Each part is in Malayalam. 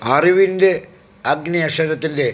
അറിവിൻ്റെ അഗ്നി അക്ഷരത്തിൻ്റെ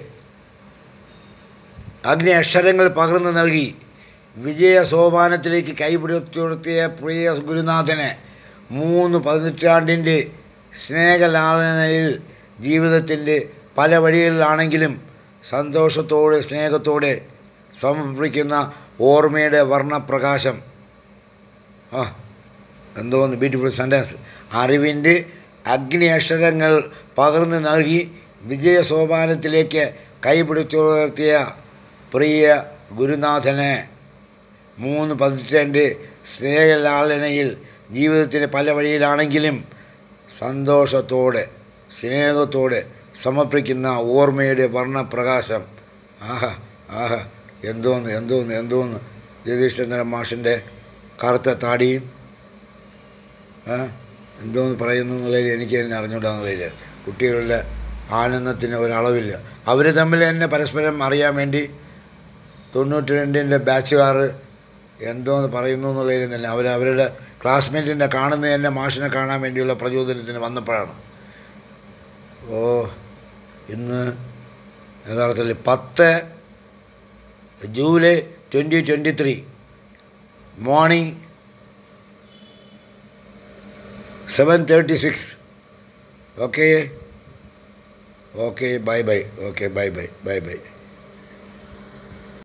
അഗ്നി അക്ഷരങ്ങൾ പകർന്നു നൽകി വിജയ സോപാനത്തിലേക്ക് കൈപിടിച്ചുയർത്തിയ പ്രിയ ഗുരുനാഥനെ മൂന്ന് പതിനെട്ടാണ്ടിൻ്റെ സ്നേഹലാളനയിൽ ജീവിതത്തിൻ്റെ പല വഴികളിലാണെങ്കിലും സന്തോഷത്തോടെ സ്നേഹത്തോടെ സമർപ്പിക്കുന്ന ഓർമ്മയുടെ വർണ്ണപ്രകാശം ആ എന്തോന്ന് ബ്യൂട്ടിഫുൾ സെൻറ്റൻസ് അറിവിൻ്റെ അഗ്നി അക്ഷരങ്ങൾ പകർന്നു നൽകി വിജയ സോപാനത്തിലേക്ക് കൈപിടിച്ചുയർത്തിയ പ്രിയ ഗുരുനാഥനെ മൂന്ന് പതിറ്റാണ്ട് സ്നേഹലാളനയിൽ ജീവിതത്തിൻ്റെ പല വഴിയിലാണെങ്കിലും സന്തോഷത്തോടെ സ്നേഹത്തോടെ സമർപ്പിക്കുന്ന ഓർമ്മയുടെ വർണ്ണപ്രകാശം ആഹാ ആഹാ എന്തോന്ന് എന്തോന്ന് എന്തോന്ന് ജഗദീഷ്ചന്ദ്രൻ മാഷിൻ്റെ കറുത്ത താടിയും ആ, എന്തോന്ന് പറയുന്നു എന്നുള്ളതിൽ എനിക്ക് തന്നെ അറിഞ്ഞൂടാ എന്നുള്ളതിൽ കുട്ടികളുടെ ആനന്ദത്തിന് ഒരളവില്ല അവർ തമ്മിൽ തന്നെ പരസ്പരം അറിയാൻ വേണ്ടി തൊണ്ണൂറ്റി രണ്ടിൻ്റെ ബാച്ചുകാർ എന്തോന്ന് പറയുന്നു എന്നുള്ളതിൽ തന്നെ അവർ അവരുടെ ക്ലാസ്മേറ്റിൻ്റെ കാണുന്ന തന്നെ മാഷിനെ കാണാൻ വേണ്ടിയുള്ള പ്രചോദനത്തിന് വന്നപ്പോഴാണ് ഓ ഇന്ന് യഥാർത്ഥത്തിൽ പത്ത് July twenty twenty three morning seven thirty six okay okay bye bye okay bye bye bye by